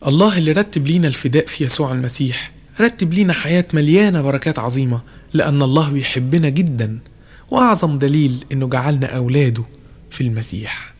الله اللي رتب لينا الفداء في يسوع المسيح رتب لينا حياة مليانة بركات عظيمة لأن الله بيحبنا جدا وأعظم دليل إنه جعلنا أولاده في المسيح